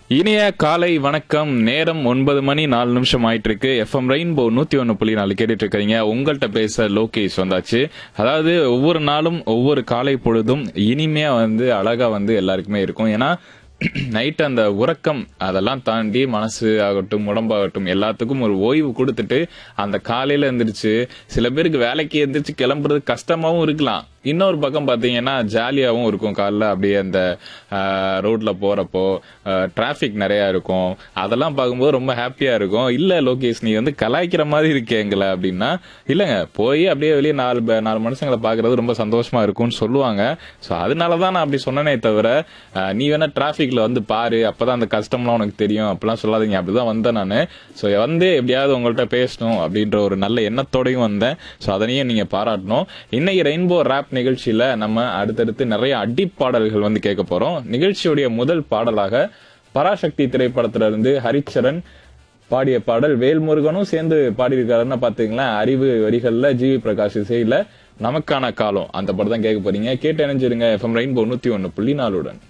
இனிய காலை வணக்கம் நேரம் ஒன்பது மணி நாலு நிமிஷம் ஆயிட்டு இருக்கு எஃப்எம் ரெயின்போ நூத்தி ஒன்னு புள்ளி நாலு கேட்டுட்டு இருக்கீங்க உங்கள்கிட்ட பேச லோகேஷ் வந்தாச்சு அதாவது ஒவ்வொரு நாளும் ஒவ்வொரு காலை பொழுதும் இனிமையா வந்து அழகா வந்து எல்லாருக்குமே இருக்கும் ஏன்னா நைட் அந்த உறக்கம் அதெல்லாம் தாண்டி மனசு ஆகட்டும் உடம்பாகட்டும் எல்லாத்துக்கும் ஒரு ஓய்வு கொடுத்துட்டு அந்த காலையில எந்திரிச்சு சில பேருக்கு வேலைக்கு எந்திரிச்சு கிளம்புறது கஷ்டமாவும் இருக்கலாம் இன்னொரு பக்கம் பாத்தீங்கன்னா ஜாலியாவும் இருக்கும் காலைல அப்படியே அந்த ரோட்ல போறப்போ டிராபிக் நிறைய இருக்கும் அதெல்லாம் பார்க்கும்போது ரொம்ப ஹாப்பியா இருக்கும் இல்ல லோகேஷ் நீ வந்து கலாய்க்கிற மாதிரி இருக்கேங்கள அப்படின்னா இல்லங்க போய் அப்படியே வெளியே நாலு பே- நாலு மனுஷங்களை பாக்குறது ரொம்ப சந்தோஷமா இருக்கும்னு சொல்லுவாங்க சோ அதனாலதான் நான் அப்படி சொன்னனே தவிர அஹ், நீ வேணா டிராபிக்ல வந்து பாரு அப்பதான் அந்த கஷ்டம்லாம் உனக்கு தெரியும் அப்படிலாம் சொல்லாதீங்க அப்படிதான் வந்தேன் நானு சோ வந்து எப்படியாவது உங்கள்ட்ட பேசணும் அப்படின்ற ஒரு நல்ல எண்ணத்தோடையும் வந்தேன் சோ அதனையும் நீங்க பாராட்டணும் இன்னைக்கு ரெயின்போ ரேப் நிகழ்ச்சியில நம்ம அடுத்தடுத்து நிறைய அடிப்பாடல்கள் வந்து கேட்க போறோம் நிகழ்ச்சியுடைய முதல் பாடலாக பராசக்தி திரைப்படத்துல இருந்து ஹரிச்சரன் பாடிய பாடல் வேல்முருகனும் சேர்ந்து பாடியிருக்காருன்னா பாத்தீங்களேன் அறிவு வரிகள்ல ஜிவி பிரகாஷ் இசையில நமக்கான காலம் அந்த படம் தான் கேட்க போறீங்க கேட்டு இணைஞ்சிருங்க எஃப்எம் ரெயின்போ நூத்தி ஒன்னு புள்ளி நாலுடன்